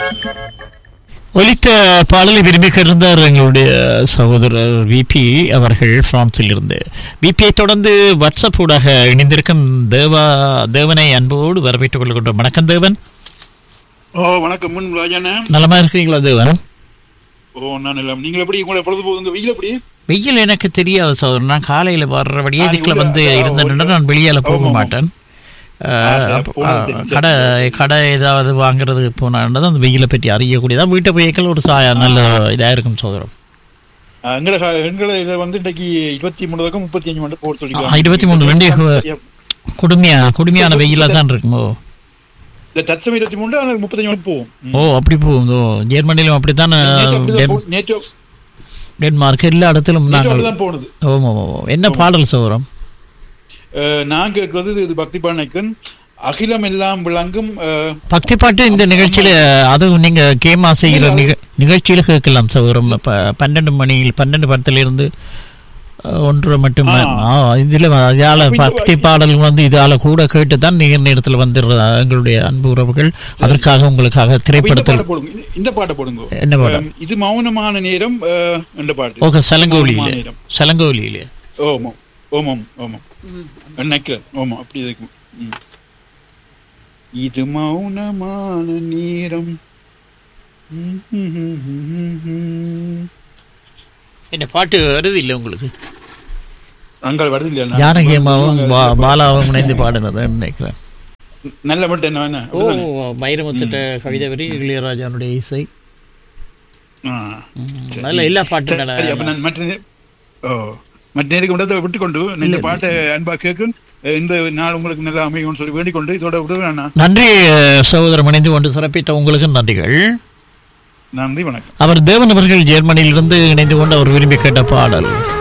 ஒலித்த பாடலை விரும்பி கிடந்தார் எங்களுடைய சகோதரர் விபி அவர்கள் பிரான்சில் இருந்து விபியை தொடர்ந்து வாட்ஸ்அப் ஊடாக இணைந்திருக்கும் தேவா தேவனை அன்போடு வரவேற்றுக் கொள்கின்றோம் வணக்கம் தேவன் ஓ வணக்கம் முன் ராஜாண்ணா நலமா இருக்கிறீங்களா தேவன் ஓ நான் எல்லாம் நீங்கள் எப்படி உங்களை பொழுதுபோகுங்க வெயில் எப்படி வெயில் எனக்கு தெரியாது சகோதரர் நான் காலையில் வர்றபடியே ஆ, இதுக்குள்ள நீங்க வந்து உள்ள- இருந்தேன்னா நான் வெளியால போக ஆமா, ஆமா. மாட்டேன் ஆ, சரி, அப்ப- போனா ஆ, தெரிஞ்சு. கடை கடை ஏதாவது வாங்குறதுக்கு போனான்னா அந்த வெயிலை பற்றி அறியக்கூடியதா வீட்டை போய்க்கல ஒரு சாயா நல்ல இதா இருக்கும் சகோதரம் ஆ, எங்கட கா- எங்கட இதை வந்து இன்னைக்கு இருபத்தி மூணு வரைக்கும் முப்பத்தி அஞ்சு மட்டும் போட சொல்லி ஆ, 23 ரெண்டு கொடுமையா கொடுமையான வெயிலா தான் இருக்குமோ இந்த தற்சமயம் இருபத்தி மூணு ஆனால் முப்பத்தஞ்சு மட்டும் போகும் ம். ஓ அப்படி போகும் ஓ ஜெர்மனிலும் அப்படித்தான் நேற்று அப்படிதான் டென்- போ- நேற்று டென்மார்க் எல்லா இடத்திலும் நேற்று நாங்கள் அப்படிதான் போனது ஓம் ஓம் ஓம். என்ன பாடல் சௌரம் அஹ், நான் கேட்கறது இது பக்தி பாணக்கன் அகிலம் எல்லாம் விளங்கும் அஹ், பக்தி பாட்டு இந்த நிகழ்ச்சியில அதுவும் நீங்க கேமா செய்கிற நிக- நிகழ்ச்சியில கேட்கலாம் சௌரம் இப்ப பன்னெண்டு மணியில் பன்னெண்டு படத்துல இருந்து அஹ், ஒன்றரை மட்டும் ஆ. ஆ, இதுல இதால அப்ப இந்த பக்தி பாடல்கள் வந்து இதால கூட கேட்டு தான் நீங்க நேரத்தில் வந்துடுற எங்களுடைய அன்பு உறவுகள் அதற்காக உங்களுக்காக அப்ப இந்த திரைப்படத்தில் பாட்டை போடுங்க இந்த- இந்த பாட்டை போடுங்க என்ன பாடம் அஹ், இது மௌனமான நேரம் அஹ், என்ற பாட்டு ஓகே சலங்கோலியில மௌனமான நேரம் சலங்கோலியில ஓமம் ஓமம் ஓமம் நினைக்கிறேன் ஓமம் அப்படி இருக்கும் ம். இது மௌனமான நேரம் என்ன பாட்டு வருது இல்லை உங்களுக்கு அங்கே வருது இல்லையா ஜானகி அம்மாவும் பா- பாலாவும் இணைந்து பாடினதுன்னு நினைக்கிறேன் நல்ல மட்டும் என்ன வேணா ஓ வைரமுத்திட்ட கவிதை வரி இளையராஜானுடைய இசை நல்ல எல்லா பாட்டும் சரி அப்ப நான் மற்ற நே- ஓ மற்ற நேருக்கு விடத்தை விட்டு கொண்டு இந்த பாட்டை அன்பா கேட்கும் இந்த நாள் உங்களுக்கு நல்லா அமையும்னு சொல்லி வேண்டிக் கொண்டு இதோட விடுவேன் நன்றி சகோதரம் இணைந்து கொண்டு சிறப்பித்த உங்களுக்கு நன்றிகள் நன்றி வணக்கம் அவர் தேவன் அவர்கள் ஜெர்மனியிலிருந்து இணைந்து கொண்டு அவர் விரும்பி கேட்ட பாடல்